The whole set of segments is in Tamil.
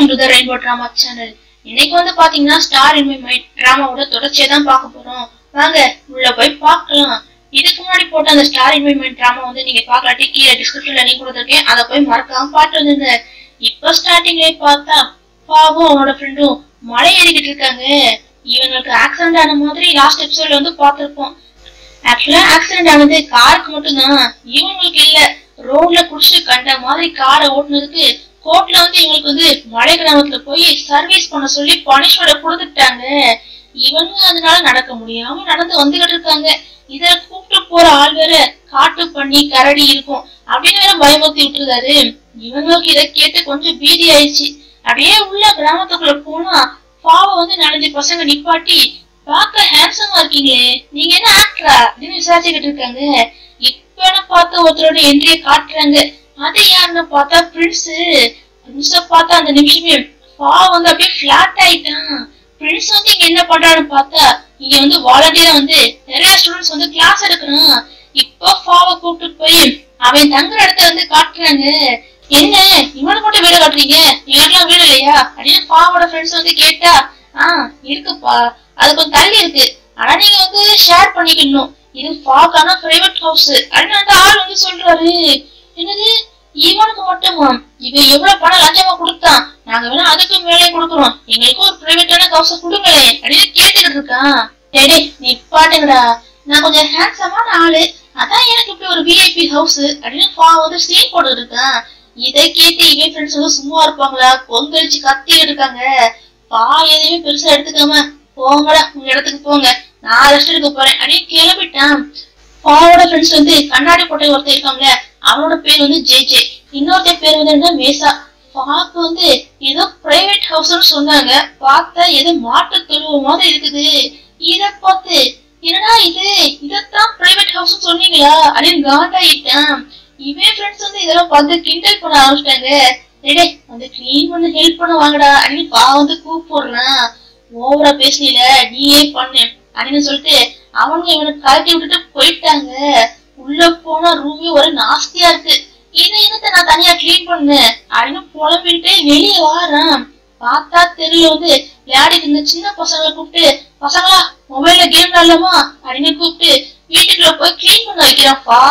welcome to the rainbow drama channel இன்னைக்கு வந்து பாத்தீங்கன்னா ஸ்டார் இன் மை மைண்ட் டிராமாவோட தொடர்ச்சியை தான் பார்க்க போறோம் வாங்க உள்ள போய் பார்க்கலாம் இதுக்கு முன்னாடி போட்ட அந்த star in my mind drama வந்து நீங்க பார்க்கலாட்டி கீழே டிஸ்கிரிப்ஷன்ல லிங்க் கொடுத்துருக்கேன் அதை போய் மறக்காம பாட்டு வந்துருங்க இப்போ ஸ்டார்டிங்லயே பார்த்தா பாவும் அவனோட ஃப்ரெண்டும் மலை ஏறிக்கிட்டு இருக்காங்க இவங்களுக்கு ஆக்சிடென்ட் ஆன மாதிரி லாஸ்ட் எபிசோட்ல வந்து பார்த்திருப்போம் ஆக்சுவலா ஆக்சிடென்ட் ஆனது காருக்கு மட்டும்தான் இவங்களுக்கு இல்ல ரோட்ல குடிச்சிட்டு கண்ட மாதிரி காரை ஓட்டுனதுக்கு கோர்ட்ல வந்து இவங்களுக்கு வந்து மலை கிராமத்துல போய் சர்வீஸ் பண்ண சொல்லி பனிஷ்மெண்ட் கொடுத்துட்டாங்க இவங்க அதனால நடக்க முடியாம நடந்து வந்துகிட்டு இருக்காங்க இத கூப்பிட்டு போற ஆள் வேற காட்டு பண்ணி கரடி இருக்கும் அப்படின்னு வேற பயமுறுத்தி விட்டுருக்காரு இவங்களுக்கு இதை கேட்டு கொஞ்சம் பீதி ஆயிடுச்சு அப்படியே உள்ள கிராமத்துக்குள்ள போனா பாவம் வந்து நாலஞ்சு பசங்க நிப்பாட்டி பார்க்க ஹேண்ட்ஸமா இருக்கீங்களே நீங்க என்ன ஆக்டரா அப்படின்னு விசாரிச்சுக்கிட்டு இருக்காங்க இப்ப பார்த்து ஒருத்தரோட என்ட்ரிய காட்டுறாங்க அது யாருன்னு பார்த்தா பிரின்ஸ் பிரின்ஸ பார்த்தா அந்த நிமிஷமே பா வந்து அப்படியே பிளாட் ஆயிட்டான் பிரின்ஸ் வந்து இங்க என்ன பண்றான்னு பார்த்தா இங்க வந்து வாலண்டியரா வந்து நிறைய ஸ்டூடெண்ட்ஸ் வந்து கிளாஸ் எடுக்கணும் இப்போ ஃபாவை கூப்பிட்டு போய் அவன் தங்குற இடத்த வந்து காட்டுறாங்க என்ன இவனுக்கு மட்டும் வீடு காட்டுறீங்க இவனுக்குலாம் வீடு இல்லையா அப்படின்னு ஃபாவோட ஃப்ரெண்ட்ஸ் வந்து கேட்டா ஆ இருக்குப்பா அது கொஞ்சம் தள்ளி இருக்கு ஆனா நீங்க வந்து ஷேர் பண்ணிக்கணும் இது ஃபாக்கான பிரைவேட் ஹவுஸ் அப்படின்னு அந்த ஆள் வந்து சொல்றாரு என்னது இவனுக்கு மட்டுமா இவன் எவ்வளவு பணம் லஞ்சமா கொடுத்தான் நாங்க வேணா அதுக்கு மேலே கொடுக்குறோம் எங்களுக்கு ஒரு பிரைவேட்டான ஹவுஸ் கொடுங்களேன் அப்படின்னு கேட்டுக்கிட்டு இருக்கான் டேடி நீ பாட்டுங்கடா நான் கொஞ்சம் ஹேண்ட்ஸமான ஆளு அதான் எனக்கு இப்படி ஒரு விஐபி ஹவுஸ் அப்படின்னு ஃபா வந்து சீன் போட்டு இருக்கான் இதை கேட்டு இவன் ஃப்ரெண்ட்ஸ் வந்து சும்மா இருப்பாங்களா கொந்தளிச்சு கத்திட்டு இருக்காங்க பா எதையுமே பெருசா எடுத்துக்காம போங்கடா உங்க இடத்துக்கு போங்க நான் ரெஸ்ட் எடுக்க போறேன் அப்படின்னு கிளம்பிட்டான் பாவோட ஃப்ரெண்ட்ஸ் வந்து கண்ணாடி போட்ட ஒருத்தர் இருக்காங்களே அவனோட பேர் வந்து ஜே ஜே இன்னொருத்தர் பேர் வந்து என்ன மேசா பாக்கு வந்து ஏதோ பிரைவேட் ஹவுஸ்னு சொன்னாங்க பார்த்தா ஏதோ மாட்டு தொழுவ மாதிரி இருக்குது இத பார்த்து என்னடா இது இதத்தான் பிரைவேட் ஹவுஸ் சொன்னீங்களா அப்படின்னு காண்டாயிட்டான் இவன் ஃப்ரெண்ட்ஸ் வந்து இதெல்லாம் பார்த்து கிண்டல் பண்ண ஆரம்பிச்சிட்டாங்க டேடே வந்து க்ளீன் பண்ண ஹெல்ப் பண்ண வாங்கடா அப்படின்னு பா வந்து கூப்பிடுறான் ஓவரா பேசல நீயே பண்ணு அப்படின்னு சொல்லிட்டு அவங்க இவனுக்கு கழட்டி விட்டுட்டு போயிட்டாங்க உள்ள போனா ரூமே ஒரு நாஸ்தியா இருக்கு இதை என்னத்த நான் தனியா க்ளீன் பண்ணேன் அப்படின்னு புலம்பிட்டு வெளியே வாரான் பார்த்தா தெருல வந்து விளையாடிட்டு இருந்த சின்ன பசங்களை கூப்பிட்டு பசங்களா மொபைல்ல கேம் விளையாடலாமா அப்படின்னு கூப்பிட்டு வீட்டுக்குள்ள போய் க்ளீன் பண்ண வைக்கிறான்ப்பா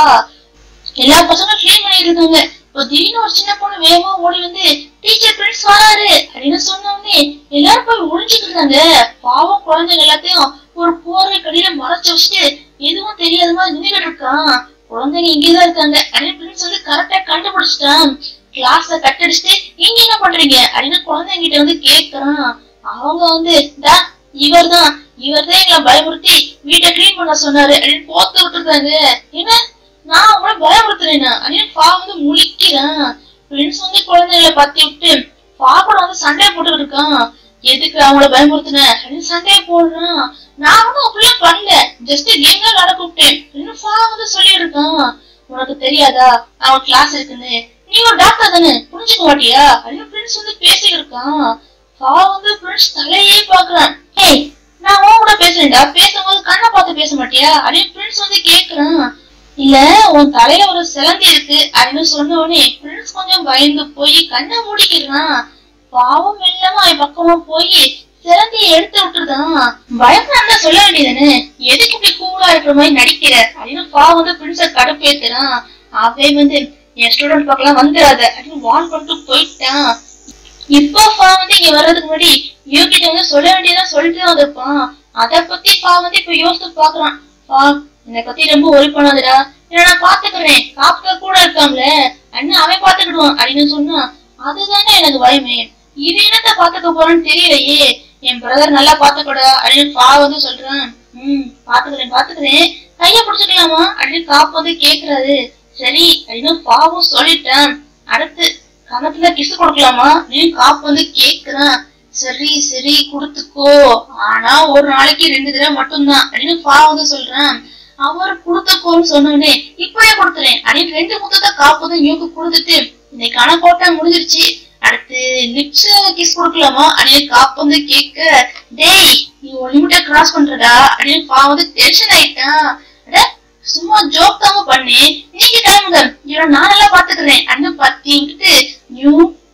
எல்லா பசங்களும் க்ளீன் பண்ணிட்டு இருக்காங்க இப்போ திடீர்னு ஒரு சின்ன பொண்ணு வேகமா ஓடி வந்து டீச்சர் பிரின்ஸ் வராரு அப்படின்னு சொன்ன உடனே எல்லாரும் போய் ஒளிஞ்சுட்டு இருக்காங்க பாவம் குழந்தைங்க எல்லாத்தையும் ஒரு போர்வை கடியில மறைச்சு வச்சுட்டு எதுவும் தெரியாத மாதிரி நின்றுட்டு இருக்கான் குழந்தைங்க இங்கேதான் இருக்காங்க அப்படின்னு பிரின்ஸ் வந்து கரெக்டா கண்டுபிடிச்சிட்டான் கிளாஸ கட்டடிச்சுட்டு நீங்க என்ன பண்றீங்க அப்படின்னு குழந்தைங்க கிட்ட வந்து கேக்குறான் அவங்க வந்து டா இவர்தான் இவர்தான் எங்களை பயமுறுத்தி வீட்டை கிளீன் பண்ண சொன்னாரு அப்படின்னு போத்து விட்டுருக்காங்க என்ன நான் உங்களை பயமுறுத்துறேனா அப்படின்னு பா வந்து முழிக்கிறான் பிரின்ஸ் வந்து குழந்தைகளை பத்தி விட்டு பா கூட வந்து சண்டை போட்டுக்கிட்டு இருக்கான் எதுக்கு அவங்கள பயமுறுத்தின அப்படின்னு சண்டையை போடுறான் நான் வந்து அப்படிலாம் பண்ணல ஜஸ்ட் கேம் தான் விளாட கூப்பிட்டேன் அப்படின்னு பா வந்து சொல்லிட்டு இருக்கான் உனக்கு தெரியாதா அவன் கிளாஸ் இருக்குன்னு நீ ஒரு டாக்டர் தானே புரிஞ்சுக்க மாட்டியா அப்படின்னு பிரின்ஸ் வந்து பேசிட்டு இருக்கான் பா வந்து பிரின்ஸ் தலையே பாக்குறான் ஏய் நான் உன் கூட பேசுறேன்டா பேசும்போது கண்ணை பார்த்து பேச மாட்டியா அப்படின்னு பிரின்ஸ் வந்து கேக்குறான் இல்ல உன் தலையில ஒரு சிலந்தி இருக்கு அப்படின்னு சொன்ன உடனே பிரின்ஸ் கொஞ்சம் பயந்து போய் கண்ணை மூடிக்கிறான் பாவம் மெல்லமா அவன் பக்கமா போய் சிலந்தியை எடுத்து விட்டுருதான் பயப்படாம சொல்ல வேண்டியதானே எதுக்கு இப்படி கூலா இருக்கிற மாதிரி நடிக்கிற அப்படின்னு பா வந்து பிரின்ஸ கடுப்பேத்துறான் அவன் வந்து என் ஸ்டூடெண்ட் பக்கம் வந்துடாத அப்படின்னு வான் பண்ணிட்டு போயிட்டான் இப்போ பா வந்து இங்க வர்றதுக்கு முன்னாடி யூகிட்ட வந்து சொல்ல வேண்டியதா சொல்லிட்டு தான் வந்திருப்பான் அத பத்தி பா வந்து இப்ப யோசித்து பாக்குறான் பா என்னை பத்தி ரொம்ப ஒரி பண்ணாதடா என்ன நான் பாத்துக்கிறேன் காப்பா கூட இருக்காம்ல அண்ணன் அவன் பாத்துக்கிடுவான் அப்படின்னு சொன்னா அதுதானே எனக்கு பயமே இது என்னத்த பாத்துக்க போறான்னு தெரியலையே என் பிரதர் நல்லா பாத்துக்கூடா அப்படின்னு பா வந்து சொல்றான் ம் பாத்துக்கிறேன் பாத்துக்கிறேன் கைய பிடிச்சுக்கலாமா அப்படின்னு காப்பு வந்து கேக்குறாரு சரி அப்படின்னு பாவும் சொல்லிட்டான் அடுத்து கணத்துல கிசு கொடுக்கலாமா அப்படின்னு காப்பு வந்து கேக்குறான் சரி சரி கொடுத்துக்கோ ஆனா ஒரு நாளைக்கு ரெண்டு தடவை மட்டும்தான் அப்படின்னு பா வந்து சொல்றான் அவர் கொடுத்துக்கோன்னு சொன்னோடனே இப்பவே கொடுத்துறேன் அப்படின்னு ரெண்டு முத்தத்தை காப்பதும் யூக்கு கொடுத்துட்டு இன்னைக்கான கோட்டை முடிஞ்சிருச்சு அடுத்து லிப்ஸ் கிஸ் கொடுக்கலாமா அப்படின்னு காப்பு வந்து கேட்க டேய் நீ ஒரு லிமிட்ட கிராஸ் பண்றடா அப்படின்னு பா வந்து டென்ஷன் ஆயிட்டான் அட, சும்மா ஜோக் தாங்க பண்ணி நீங்க கிளம்புங்க இவன் நான் நல்லா பாத்துக்கிறேன் அண்ணன் பத்தி விட்டுட்டு நியூ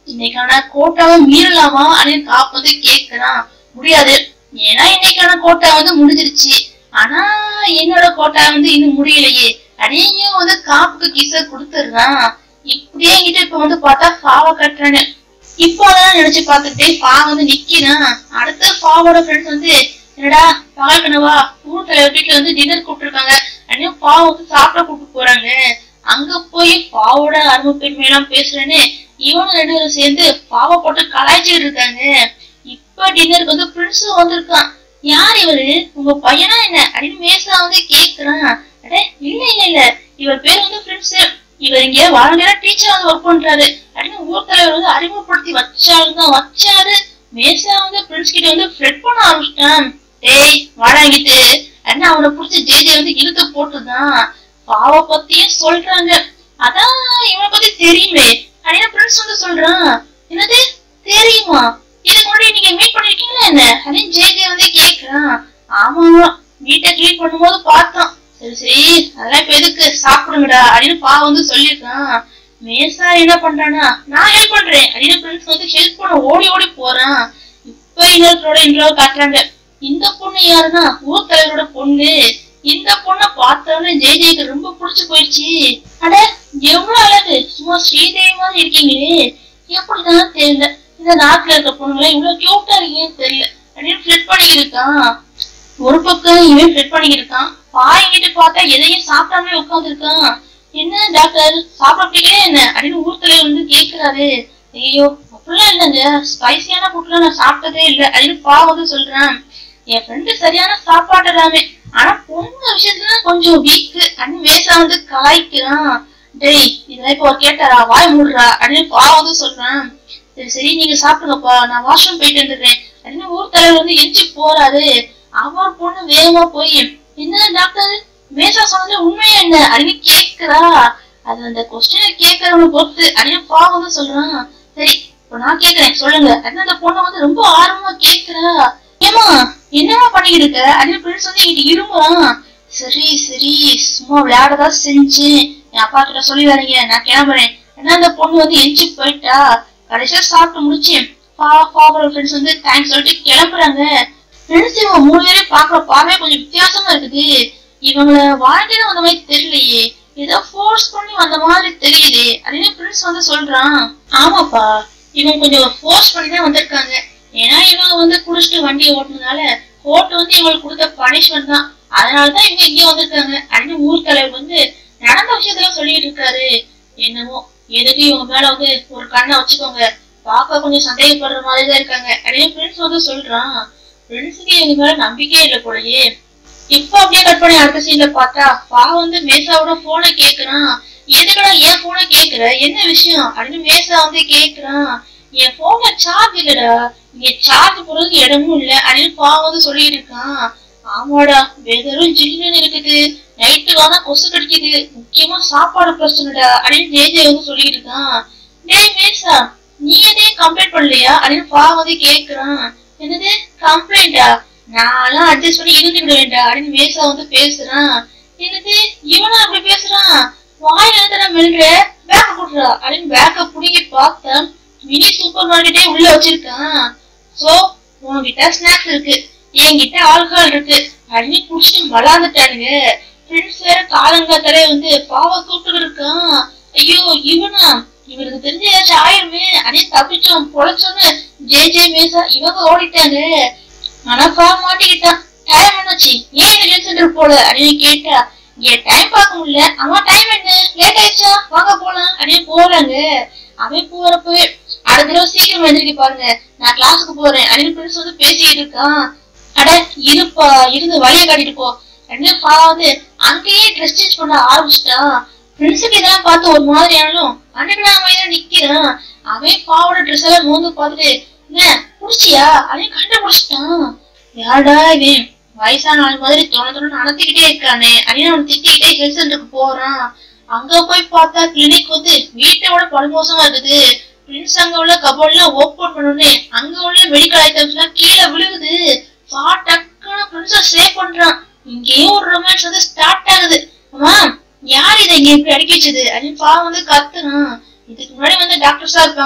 இன்னைக்கான கோட்டாவை மீறலாமா அப்படின்னு காப்பு வந்து கேக்குறான் முடியாது ஏன்னா இன்னைக்கான கோட்டா வந்து முடிஞ்சிருச்சு ஆனா என்னோட கோட்டா வந்து இன்னும் முடியலையே அதையும் வந்து காப்புக்கு கிச கொடுத்துடுறான் இப்படியே என்கிட்ட இப்ப வந்து பார்த்தா ஃபாவை கட்டுறானு இப்போ அதான் நினைச்சு பார்த்துட்டு ஃபா வந்து நிக்கிறான் அடுத்த ஃபாவோட ஃப்ரெண்ட்ஸ் வந்து என்னடா பகல் கனவா ஊர் தலைவர் வீட்டுல வந்து டின்னர் கூப்பிட்டுருக்காங்க அப்படின்னு ஃபா வந்து சாப்பிட கூப்பிட்டு போறாங்க அங்க போய் ஃபாவோட அருமை பெருமையெல்லாம் பேசுறேன்னு இவங்க ரெண்டு பேரும் சேர்ந்து ஃபாவை போட்டு கலாய்ச்சிட்டு இருக்காங்க இப்ப டின்னருக்கு வந்து பிரின்ஸும் வந்திருக்கான் யார் இவரு உங்க பையனா என்ன அப்படின்னு மேசா வந்து கேக்குறான் அடே இல்ல இல்ல இல்ல இவர் பேர் வந்து பிரின்ஸ் இவர் இங்க வாலண்டியரா டீச்சர் வந்து ஒர்க் பண்றாரு அப்படின்னு ஊர் தலைவர் வந்து அறிமுகப்படுத்தி வச்சாருதான் வச்சாரு மேசா வந்து பிரின்ஸ் கிட்ட வந்து ஃப்ரெட் பண்ண ஆரம்பிச்சிட்டான் டேய் வாடாங்கிட்டு அப்படின்னு அவனை புடிச்சு ஜேஜே வந்து இழுத்து போட்டுதான் பாவ பத்தியும் சொல்றாங்க அதான் இவனை பத்தி தெரியுமே அப்படின்னு பிரின்ஸ் வந்து சொல்றான் என்னது தெரியுமா இதுக்கு முன்னாடி நீங்க மீட் பண்ணிருக்கீங்களா என்ன அப்படின்னு ஜேஜே வந்து கேக்குறான் ஆமா ஆமா வீட்டை கிளீன் பண்ணும்போது பார்த்தோம் சரி சரி அதெல்லாம் இப்ப எதுக்கு சாப்பிடுங்கடா அப்படின்னு பா வந்து சொல்லியிருக்கான் மேசா என்ன பண்றானா நான் ஹெல்ப் பண்றேன் அப்படின்னு பிரின்ஸ் வந்து ஹெல்ப் பண்ண ஓடி ஓடி போறான் இப்ப இன்னொருத்தரோட இன்ட்ரோ காட்டுறாங்க இந்த பொண்ணு யாருன்னா ஊர் தலைவரோட பொண்ணு இந்த பொண்ணை பார்த்தோன்னே ஜெய் ஜெய்க்கு ரொம்ப பிடிச்சு போயிடுச்சு அட எவ்வளவு அழகு சும்மா ஸ்ரீதேவி மாதிரி இருக்கீங்களே எப்படிதான் தெரியல இந்த நாட்டுல இருக்க பொண்ணுங்களா இவ்வளவு கியூட்டா இருக்கீங்கன்னு தெரியல அப்படின்னு ஃபிளிட் பண்ணிக்கிட்டு இருக்கான் ஒரு பக்கம் இவன் ஃபிளிட் பண்ணிக்கிட்டு இருக்கான் பாய்கிட்டு பார்த்தா எதையும் சாப்பிடாமலே உட்கார்ந்து இருக்கான் என்ன டாக்டர் சாப்பிட பிடிக்கவே என்ன அப்படின்னு ஊர் தலைவர் வந்து கேக்குறாரு ஐயோ அப்படிலாம் இல்லைங்க ஸ்பைசியான ஃபுட்லாம் நான் சாப்பிட்டதே இல்லை அப்படின்னு பா வந்து சொல்றான் என் ஃப்ரெண்டு சரியான சாப்பாடுறாமே ஆனா பொண்ணு விஷயத்துல கொஞ்சம் வீக் அப்படின்னு மேசா வந்து கலாய்க்கிறான் டேய் இதெல்லாம் இப்போ அவர் கேட்டாரா வாய் மூடுறா அப்படின்னு பா வந்து சொல்றான் சரி சரி நீங்க சாப்பிடுங்கப்பா நான் வாஷ்ரூம் போயிட்டு வந்துடுறேன் அப்படின்னு ஊர் தலைவர் வந்து எஞ்சி போறாரு அவர் பொண்ணு வேகமா போய் என்ன டாக்டர் மேசா சொன்னது உண்மையா என்ன அப்படின்னு கேக்குறா அது அந்த கொஸ்டினை கேட்கறவனை பொறுத்து அப்படின்னு பா வந்து சொல்றான் சரி இப்போ நான் கேக்குறேன் சொல்லுங்க அப்படின்னு அந்த பொண்ணு வந்து ரொம்ப ஆர்வமா கேக்குறா ஏமா என்னமா பண்ணிக்கிட்டு இருக்க அப்படின்னு பிரின்ஸ் வந்து என்கிட்ட இருமுறான் சரி சரி சும்மா விளையாடதான் செஞ்சேன் என் அப்பா கிட்ட சொல்லி வரீங்க நான் கிளம்புறேன் ஏன்னா அந்த பொண்ணு வந்து எஞ்சி போயிட்டா கடைசியா சாப்பிட்டு முடிச்சு பா பாபரோட ஃப்ரெண்ட்ஸ் வந்து தேங்க்ஸ் சொல்லிட்டு கிளம்புறாங்க ஃப்ரெண்ட்ஸ் இவங்க மூணு பேரையும் பாக்குற பார்வை கொஞ்சம் வித்தியாசமா இருக்குது இவங்கள வாழ்க்கையில வந்த மாதிரி தெரியலையே ஏதோ ஃபோர்ஸ் பண்ணி வந்த மாதிரி தெரியுது அப்படின்னு பிரின்ஸ் வந்து சொல்றான் ஆமாப்பா இவங்க கொஞ்சம் ஃபோர்ஸ் பண்ணி தான் வந்திருக்காங்க ஏன்னா இவங்க வந்து குடிச்சிட்டு வண்டியை ஓட்டுனதுனால கோர்ட் வந்து இவங்களுக்கு கொடுத்த பனிஷ்மெண்ட் தான் அதனாலதான் இவங்க இங்கே வந்திருக்காங்க அப்படின்னு ஊர் தலைவர் வந்து நடந்த விஷயத்தெல்லாம் சொல்லிட்டு இருக்காரு என்னமோ எதுக்கு இவங்க மேல வந்து ஒரு கண்ணை வச்சுக்கோங்க பார்க்க கொஞ்சம் சந்தேகப்படுற மாதிரி தான் இருக்காங்க அப்படின்னு பிரின்ஸ் வந்து சொல்றான் பிரின்ஸுக்கு இவங்க மேல நம்பிக்கையே இல்லை போலயே இப்ப அப்படியே கட் பண்ணி அடுத்த சீன்ல பார்த்தா பா வந்து மேசாவோட போனை கேக்குறான் எதுக்குடா என் போனை கேக்குற என்ன விஷயம் அப்படின்னு மேசா வந்து கேக்குறான் என் போன்ல சார்ஜ் இல்லடா இங்க சார்ஜ் போடுறதுக்கு இடமும் இல்ல அப்படின்னு பா வந்து சொல்லிட்டு இருக்கான் ஆமாடா வெதரும் ஜில்லுன்னு இருக்குது நைட்டுக்கு தான் கொசு கடிக்குது முக்கியமா சாப்பாடு பிரச்சனைடா அப்படின்னு ஜேஜே வந்து சொல்லிட்டு இருக்கான் டேய் மேசா நீ எதையும் கம்ப்ளைண்ட் பண்ணலையா அப்படின்னு பா வந்து கேக்குறான் என்னது கம்ப்ளைண்டா நான்லாம் அட்ஜஸ்ட் பண்ணி இருந்துக்கிடுவேன்டா அப்படின்னு மேசா வந்து பேசுறான் என்னது இவனா அப்படி பேசுறான் வாயில இருந்து மெல்ற பேக்க கொடுறா அப்படின்னு பேக்க புடிங்கி பார்த்தா மினி சூப்பர் மார்க்கெட்டே உள்ள வச்சிருக்கான் சோ உன்கிட்ட ஸ்நாக்ஸ் இருக்கு என்கிட்ட ஆல்கஹால் இருக்கு அப்படின்னு குடிச்சிட்டு மலாந்துட்டானுங்க ஃப்ரெண்ட்ஸ் வேற காலங்காத்தாலே வந்து பாவ கூப்பிட்டு இருக்கான் ஐயோ இவனா இவருக்கு தெரிஞ்ச ஏதாச்சும் ஆயிருமே அப்படின்னு தப்பிச்சோம் பொழைச்சோன்னு ஜே ஜே மேசா இவங்க ஓடிட்டாங்க ஆனா பா மாட்டிக்கிட்டான் டைம் என்னாச்சு ஏன் ரிலீஸ் சென்டர் போல அப்படின்னு கேட்டா இங்க டைம் பார்க்க முடியல அவன் டைம் என்ன லேட் ஆயிடுச்சா வாங்க போலாம் அப்படின்னு போறாங்க அவன் போறப்பவே அடுத்த தடவை சீக்கிரம் எழுந்திருக்க பாருங்க நான் கிளாஸுக்கு போறேன் அப்படின்னு பிரின்ஸ் வந்து பேசிக்கிட்டு இருக்கான் அட இருப்பா இருந்து வழிய காட்டிட்டு போ ரெண்டு பா வந்து அங்கேயே ட்ரெஸ் சேஞ்ச் பண்ண ஆரம்பிச்சிட்டான் பிரின்ஸுக்கு இதெல்லாம் பார்த்து ஒரு மாதிரி ஆனாலும் அன்னைக்கு அவன் நிக்கிறான் அவன் பாவோட ட்ரெஸ் எல்லாம் மோந்து பார்த்துட்டு என்ன புடிச்சியா அப்படின்னு கண்டுபிடிச்சிட்டான் யாடா இவன் வயசான ஆள் மாதிரி தோண தோண நடத்திக்கிட்டே இருக்கானே அப்படின்னு அவன் திட்டிக்கிட்டே ஹெல்த் சென்டருக்கு போறான் அங்க போய் பார்த்தா கிளினிக் வந்து வீட்டை விட படுமோசமா இருக்குது பிரின்ஸ் அங்க உள்ள கபோர்ட்லாம் ஓப்பன் பண்ணோடனே அங்க உள்ள மெடிக்கல் ஐட்டம்ஸ் எல்லாம் கீழே விழுகுது பா டக்குன்னு பிரின்ஸ சேவ் பண்றான் இங்கேயும் ஒரு ரொமான்ஸ் வந்து ஸ்டார்ட் ஆகுது அம்மா யார் இதை இங்க இப்படி அடிக்க வச்சது அப்படின்னு பா வந்து கத்துறான் இதுக்கு முன்னாடி வந்து டாக்டர்ஸா இருப்பாங்க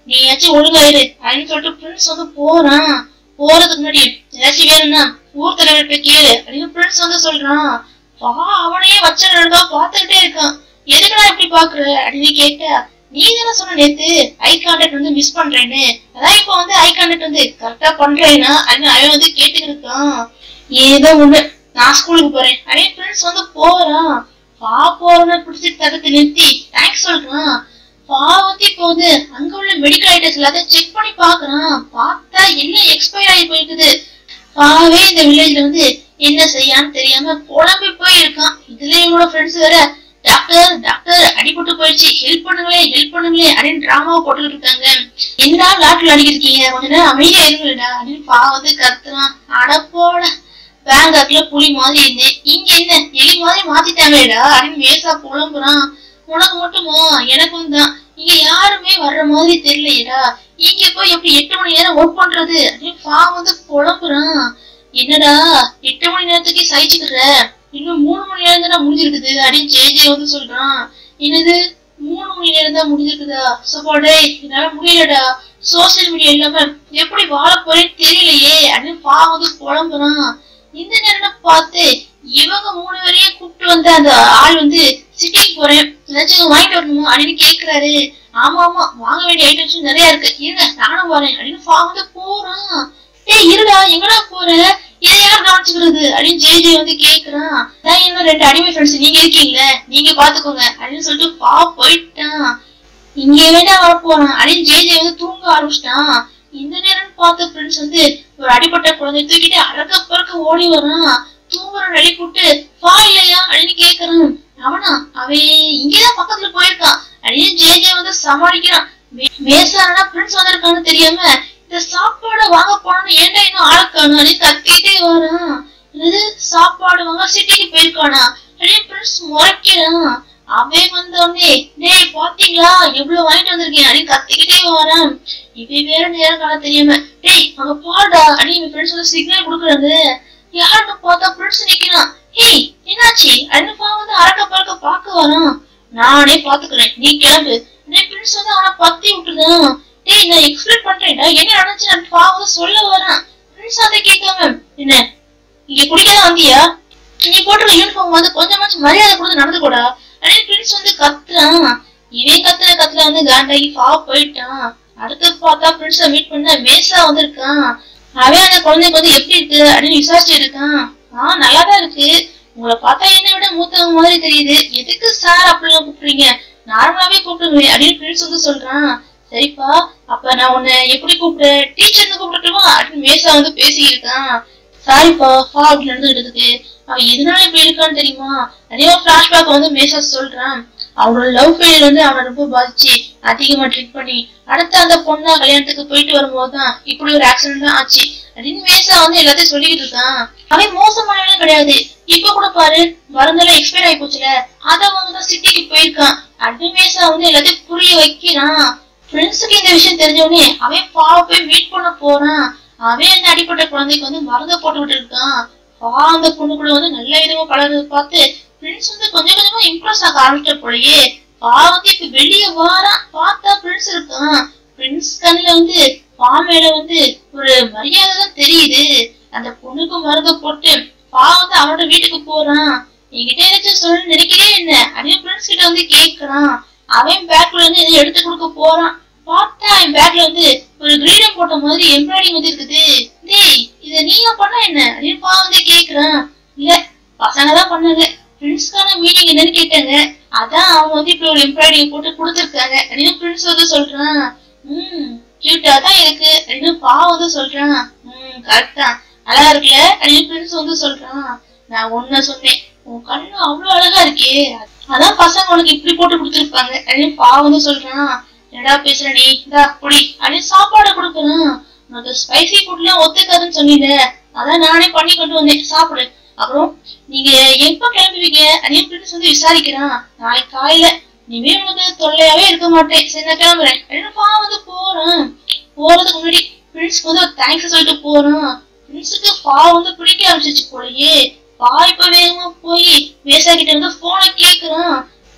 நீயாச்சும் ஒழுங்கா இரு அப்படின்னு சொல்லிட்டு பிரின்ஸ் வந்து போறான் போறதுக்கு முன்னாடி ஏதாச்சும் வேணும்னா ஊர் தலைவர் போய் கேளு அப்படின்னு பிரின்ஸ் வந்து சொல்றான் வா அவனையே வச்ச நடக்கா பாத்துக்கிட்டே இருக்கான் எதுக்குடா இப்படி பாக்குற அப்படின்னு கேட்டா நீ தானே சொன்ன நேத்து ஐ கான்டாக்ட் வந்து மிஸ் பண்றேன்னு அதான் இப்ப வந்து ஐ கான்டாக்ட் வந்து கரெக்டா பண்றேன்னா அப்படின்னு அவன் வந்து கேட்டுக்கிட்டு இருக்கான் ஏதோ ஒண்ணு நான் ஸ்கூலுக்கு போறேன் அப்படின்னு ஃப்ரெண்ட்ஸ் வந்து போறான் பா போறத பிடிச்சி தடுத்து நிறுத்தி தேங்க்ஸ் சொல்றான் பா வந்து இப்போ வந்து அங்க உள்ள மெடிக்கல் ஐட்டம்ஸ் எல்லாத்தையும் செக் பண்ணி பாக்குறான் பார்த்தா எல்லாம் எக்ஸ்பயர் ஆகி போயிருக்குது பாவே இந்த வில்லேஜ்ல வந்து என்ன செய்யான்னு தெரியாம குழம்பி போயிருக்கான் இதுல இவனோட ஃப்ரெண்ட்ஸ் வேற டாக்டர் டாக்டர் அடிபட்டு போயிடுச்சு ஹெல்ப் பண்ணுங்களே ஹெல்ப் பண்ணுங்களே அப்படின்னு டிராமாவை போட்டுக்கிட்டு இருக்காங்க என்னடா லாட்டில் அடிக்கிறீங்க கொஞ்ச நேரம் அமைதியா இருங்கடா அப்படின்னு பா வந்து கத்துறான் அடப்போட பேங்காக்ல புலி மாதிரி இருந்தேன் இங்க என்ன எலி மாதிரி மாத்திட்டாங்களேடா அப்படின்னு மேசா புலம்புறான் உனக்கு மட்டுமா எனக்கும் தான் இங்க யாருமே வர்ற மாதிரி தெரியலையேடா இங்க போய் எப்படி எட்டு மணி நேரம் ஒர்க் பண்றது அப்படின்னு பா வந்து புலம்புறான் என்னடா எட்டு மணி நேரத்துக்கே சகிச்சுக்கிற இன்னும் மூணு மணி நேரம் தானே முடிஞ்சிருக்குது அப்படின்னு ஜே ஜே வந்து சொல்றான் என்னது மூணு மணி நேரம் தான் முடிஞ்சிருக்குதா சப்பாடே என்னால முடியலடா சோசியல் மீடியா இல்லாம எப்படி வாழ போறேன்னு தெரியலையே அப்படின்னு பா வந்து புலம்புறான் இந்த நேரம் பார்த்து இவங்க மூணு பேரையும் கூப்பிட்டு வந்த அந்த ஆள் வந்து சிட்டிக்கு போறேன் ஏதாச்சும் வாங்கிட்டு வரணுமா அப்படின்னு கேக்குறாரு ஆமா ஆமா வாங்க வேண்டிய ஐட்டம்ஸ் நிறைய இருக்கு இருங்க நானும் வரேன் அப்படின்னு பா வந்து போறான் ஏய் இருடா எங்கடா போற இதை யார் கவனிச்சுக்கிறது அப்படின்னு ஜே ஜே வந்து கேக்குறான் நான் இன்னும் ரெண்டு அடிமை ஃப்ரெண்ட்ஸ் நீங்க இருக்கீங்களே நீங்க பாத்துக்கோங்க அப்படின்னு சொல்லிட்டு பா போயிட்டான் இங்க வேண்டாம் வர போறான் அப்படின்னு ஜே ஜே வந்து தூங்க ஆரம்பிச்சிட்டான் இந்த நேரம் பார்த்த ஃப்ரெண்ட்ஸ் வந்து ஒரு அடிப்பட்ட குழந்தைய தூக்கிட்டு அறக்க பறக்க ஓடி வரான் தூங்குற ரெடி போட்டு பா இல்லையா அப்படின்னு கேக்குறான் அவனா அவன் இங்கதான் பக்கத்துல போயிருக்கான் அப்படின்னு ஜே ஜே வந்து சமாளிக்கிறான் மேசானா ஃப்ரெண்ட்ஸ் வந்திருக்கான்னு தெரியாம இந்த சாப்பாடு வாங்க போனோம்னு ஏன்டா இன்னும் ஆளக்கானு அப்படின்னு கத்திக்கிட்டே வரான் இது சாப்பாடு வாங்க சிட்டிக்கு போயிருக்கானா அப்படின்னு ஃப்ரெண்ட்ஸ் முறைக்கிறான் அவன் வந்த உடனே டேய் பாத்தீங்களா எவ்வளவு வாங்கிட்டு வந்திருக்கேன் அப்படின்னு கத்திக்கிட்டே வரான் இவன் வேற நேரம் கால தெரியாம டேய் அங்க பாடா அப்படின்னு இவன் ஃப்ரெண்ட்ஸ் வந்து சிக்னல் கொடுக்குறாங்க யாருன்னு பார்த்தா ஃப்ரெண்ட்ஸ் நிக்கிறான் ஹேய் என்னாச்சு அப்படின்னு பா வந்து அரக்க பறக்க பார்க்க வரான் நானே பாத்துக்கிறேன் நீ கிளம்பு ஃப்ரெண்ட்ஸ் வந்து அவனை பத்தி விட்டுருதான் டேய் நான் எக்ஸ்பிளைன் பண்றேன்டா என்ன நடந்துச்சு நான் பா வந்து சொல்ல வரான் ஃப்ரெண்ட்ஸ் அதை கேட்காம என்ன இங்க குடிக்காத வந்தியா நீ போட்டிருக்க யூனிஃபார்ம் வந்து கொஞ்சமாச்சும் மரியாதை கொடுத்து நடந்துக்கூடா அப்படின்னு பிரின்ஸ் வந்து கத்துறான் இவன் கத்துற கத்துல வந்து காண்டாகி பா போயிட்டான் அடுத்து பார்த்தா பிரின்ஸ மீட் பண்ண மேசா வந்திருக்கான் அவன் அந்த குழந்தைக்கு வந்து எப்படி இருக்கு அப்படின்னு விசாரிச்சுட்டு இருக்கான் ஆ நல்லாதான் இருக்கு உங்களை பார்த்தா என்னை விட மூத்தவங்க மாதிரி தெரியுது எதுக்கு சார் அப்படிலாம் கூப்பிடுறீங்க நார்மலாவே கூப்பிடுங்க அப்படின்னு பிரின்ஸ் வந்து சொல்றான் சரிப்பா அப்ப நான் உன்னை எப்படி கூப்பிடு டீச்சர்னு கூப்பிடட்டுமா அப்படின்னு மேசா வந்து பேசியிருக்கான் சாரிப்பா பா அப்படி நடந்துகிட்டு அவன் எதனால இப்படி இருக்கான்னு தெரியுமா நிறைய பிளாஷ்பேக் வந்து மேசா சொல்றான் அவனோட லவ் ஃபெயிலியர் வந்து அவனை ரொம்ப பாதிச்சு அதிகமா ட்ரிக் பண்ணி அடுத்து அந்த பொண்ணா கல்யாணத்துக்கு போயிட்டு வரும்போதுதான் இப்படி ஒரு ஆக்சிடென்ட் தான் ஆச்சு அப்படின்னு மேசா வந்து எல்லாத்தையும் சொல்லிக்கிட்டு இருக்கான் அவன் மோசமானவனே கிடையாது இப்ப கூட பாரு மருந்தெல்லாம் எக்ஸ்பயர் ஆகி போச்சுல அத அவங்க தான் சிட்டிக்கு போயிருக்கான் அப்படின்னு மேசா வந்து எல்லாத்தையும் புரிய வைக்கிறான் ஃப்ரெண்ட்ஸுக்கு இந்த விஷயம் தெரிஞ்ச உடனே அவன் பாவ போய் மீட் பண்ண போறான் அவன் அந்த அடிப்பட்ட குழந்தைக்கு வந்து மருந்த போட்டுக்கிட்டு இருக்கான் பா அந்த பொண்ணு கூட வந்து நல்ல விதமா பழகுறத பார்த்து ஃப்ரெண்ட்ஸ் வந்து கொஞ்சம் கொஞ்சமா இம்ப்ரெஸ் ஆக ஆரம்பிச்ச போலயே பா வந்து இப்ப வெளிய வாரான் பார்த்தா ஃப்ரெண்ட்ஸ் இருக்கான் ஃப்ரெண்ட்ஸ் கண்ணுல வந்து பா மேல வந்து ஒரு மரியாதை தான் தெரியுது அந்த பொண்ணுக்கு மருந்த போட்டு பா வந்து அவனோட வீட்டுக்கு போறான் என்கிட்ட ஏதாச்சும் சொல்ல நினைக்கிறே என்ன அப்படின்னு ஃப்ரெண்ட்ஸ் கிட்ட வந்து கேக்குறான் அவன் பேக்ல இருந்து எதை எடுத்து கொடுக்க போறான் பார்த்தா என் பேக்ல வந்து ஒரு கிரீடம் போட்ட மாதிரி எம்ப்ராய்டிங் வந்து இருக்குது டேய் இத நீங்க பண்ண என்ன அப்படின்னு பா வந்து கேக்குறான் இல்ல பசங்க தான் பண்ணாங்க ஃப்ரெண்ட்ஸ்க்கான மீனிங் என்னன்னு கேட்டாங்க அதான் அவங்க வந்து இப்படி ஒரு எம்ப்ராய்டிங் போட்டு கொடுத்துருக்காங்க அப்படின்னு ஃப்ரெண்ட்ஸ் வந்து சொல்றான் ம் கியூட்டா தான் இருக்கு அப்படின்னு பா வந்து சொல்றான் ம் கரெக்ட் தான் அழகா இருக்குல்ல அப்படின்னு ஃப்ரெண்ட்ஸ் வந்து சொல்றான் நான் ஒன்ன சொன்னேன் உன் கண்ணு அவ்வளவு அழகா இருக்கே அதான் பசங்க உனக்கு இப்படி போட்டு கொடுத்துருப்பாங்க அப்படின்னு பா வந்து சொல்றான் என்னடா பேசுற நீ இந்தா குடி அப்படின்னு சாப்பாடு கொடுக்குறான் உனக்கு ஸ்பைசி ஃபுட்லாம் ஒத்துக்காதுன்னு சொன்னீங்க அதான் நானே பண்ணி கொண்டு வந்தேன் சாப்பிடு அப்புறம் நீங்க எப்ப கிளம்புவீங்க அப்படின்னு ஃப்ரெண்ட்ஸ் வந்து விசாரிக்கிறான் நாளைக்கு காலையில இனிமே உனக்கு தொல்லையாவே இருக்க மாட்டேன் சரி நான் கிளம்புறேன் அப்படின்னு பா வந்து போறான் போறதுக்கு முன்னாடி ஃப்ரெண்ட்ஸ்க்கு வந்து ஒரு தேங்க்ஸ் சொல்லிட்டு போறான் ஃப்ரெண்ட்ஸுக்கு பா வந்து பிடிக்க ஆரம்பிச்சிச்சு போலயே பா இப்ப வேகமா போய் மேசா கிட்ட வந்து போனை கேக்குறான்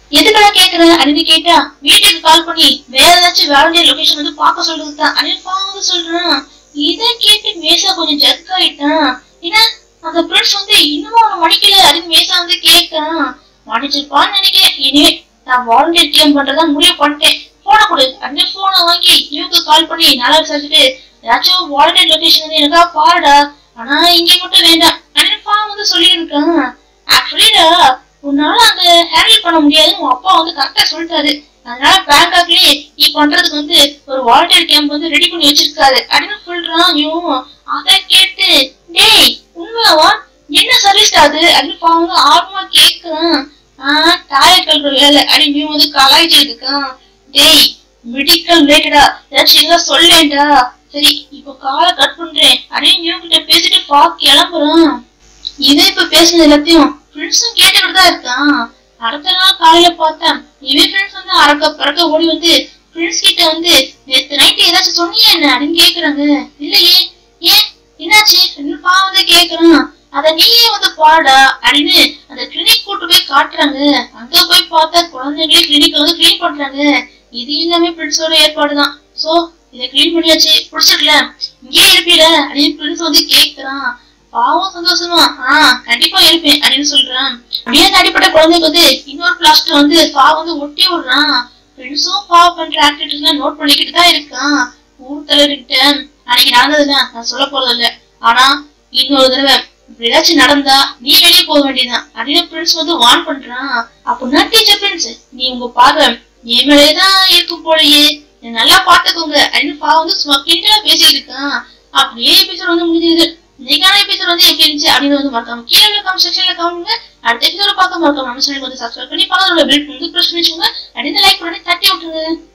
எதுக்கடா கேக்குற அப்படின்னு கேட்டா வீட்டுக்கு கால் பண்ணி வேற ஏதாச்சும் வேலைய லொகேஷன் வந்து பார்க்க சொல்றதுதான் அப்படின்னு பா வந்து சொல்றான் இத கேட்டு மேசா கொஞ்சம் ஜர்க் ஆயிட்டான் ஏன்னா அந்த பிரின்ஸ் வந்து இன்னும் அவனை மடிக்கல அப்படின்னு மேசா வந்து கேட்கான் மடிச்சிருப்பான்னு நினைக்கிறேன் இனி நான் வாலண்டியர் கேம் பண்றதா முடிவு பண்ணிட்டேன் போன கொடு அந்த போனை வாங்கி இவங்க கால் பண்ணி நல்லா விசாரிச்சுட்டு ஏதாச்சும் வாலண்டியர் லொகேஷன் வந்து எனக்கா பாருடா ஆனா இங்க மட்டும் வேண்டாம் அப்படின்னு பா வந்து சொல்லியிருக்கான் ஆக்சுவலிடா உன்னால அங்க ஹேண்டில் பண்ண முடியாதுன்னு உன் அப்பா வந்து கரெக்டா சொல்லிட்டாரு அதனால பேங்காக்லயே நீ பண்றதுக்கு வந்து ஒரு வாலண்டியர் கேம்ப் வந்து ரெடி பண்ணி வச்சிருக்காரு அப்படின்னு சொல்றான் இவன் அத கேட்டு டேய் உண்மையாவா என்ன சர்வீஸ் அது அப்படின்னு அவங்க ஆர்வமா கேக்குறான் ஆஹ் டாய்லெட் கழுவுற வேலை அப்படின்னு இவன் வந்து கலாய்ச்சிட்டு இருக்கான் டேய் மெடிக்கல் ரிலேட்டடா ஏதாச்சும் எங்க சொல்லேன்டா சரி இப்போ காலை கட் பண்றேன் அப்படின்னு இவன் கிட்ட பேசிட்டு பா கிளம்புறான் இவன் இப்ப பேசுனது எல்லாத்தையும் ஃப்ரெண்ட்ஸும் கேட்டுக்கிட்டு தான் இருக்கான் அடுத்த நாள் காலையில பார்த்தேன் இவன் ஃப்ரெண்ட்ஸ் வந்து அறக்க பறக்க ஓடி வந்து ஃப்ரெண்ட்ஸ் கிட்ட வந்து நேத்து நைட்டு ஏதாச்சும் சொன்னியா என்ன அப்படின்னு கேக்குறாங்க இல்லையே ஏன் என்னாச்சு அப்படின்னு பா வந்து கேக்குறான் அத நீயே வந்து பாடா அப்படின்னு அந்த கிளினிக் கூட்டு போய் காட்டுறாங்க அங்க போய் பார்த்தா குழந்தைங்களே கிளினிக் வந்து கிளீன் பண்றாங்க இது எல்லாமே பிரின்ஸோட ஏற்பாடுதான் சோ இத கிளீன் பண்ணியாச்சு பிடிச்சிருக்கல இங்கே இருப்பீல அப்படின்னு பிரின்ஸ் வந்து கேக்குறான் பாவம் சந்தோஷமா ஆஹ் கண்டிப்பா இருப்பேன் அப்படின்னு சொல்றான் அப்படியே அந்த அடிப்பட்ட குழந்தைக்கு வந்து இன்னொரு பிளாஸ்டர் வந்து பா வந்து ஒட்டி விடுறான் ஃப்ரெண்ட்ஸும் பா பண்ற ஆக்டிவிட்டிஸ் எல்லாம் நோட் பண்ணிக்கிட்டு தான் இருக்கான் ஊர் தலைவர்கிட்ட அன்னைக்கு நடந்ததுன்னா நான் சொல்ல போறது இல்ல ஆனா இன்னொரு தடவை இப்படி ஏதாச்சும் நடந்தா நீ வெளியே போக வேண்டியதுதான் அப்படின்னு பிரின்ஸ் வந்து வார்ன் பண்றான் அப்படின்னா டீச்சர் பிரின்ஸ் நீ உங்க பார்வை என் மேலேதான் இருக்கும் போலயே என்னை நல்லா பாத்துக்கோங்க அப்படின்னு பா வந்து சும்மா கிண்டலா பேசிட்டு இருக்கான் அப்படியே எபிசோட் வந்து முடிஞ்சது இன்னைக்கான எபிசோட் வந்து எப்படி இருந்துச்சு அப்படின்னு வந்து மறக்காம கீழே உள்ள கமெண்ட் செக்ஷன்ல கமெண்ட்ங்க அடுத்த எபிசோட பார்க்க மறக்காம நம்ம சேனல் வந்து சப்ஸ்கிரைப் பண்ணி பக்கத்துல உள்ள பெல் வந்து பிரஸ் பண்ணி வச்சுக்கோங்க அப்படின்னு லைக் பண்ணி தட்டி விட்டுருங்க